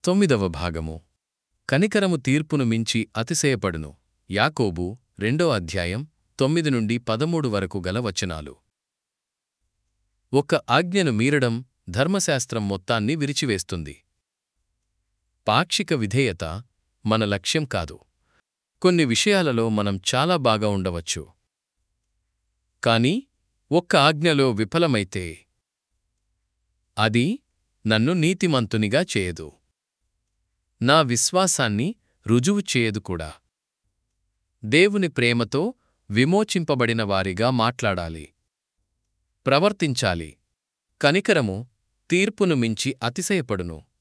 తొమ్మిదవ భాగము కనికరము తీర్పును మించి అతిశయపడును యాకోబు రెండో అధ్యాయం తొమ్మిది నుండి పదమూడు వరకు గల వచనాలు ఒక్క ఆజ్ఞను మీరడం ధర్మశాస్త్రం మొత్తాన్ని విరిచివేస్తుంది పాక్షిక విధేయత మన లక్ష్యం కాదు కొన్ని విషయాలలో మనం చాలా బాగా ఉండవచ్చు కాని ఒక్క ఆజ్ఞలో విఫలమైతే అది నన్ను నీతిమంతునిగా చేయదు నా విశ్వాసాన్ని రుజువు చేయదు కూడా దేవుని ప్రేమతో విమోచింపబడిన వారిగా మాట్లాడాలి ప్రవర్తించాలి కనికరము తీర్పును మించి అతిశయపడును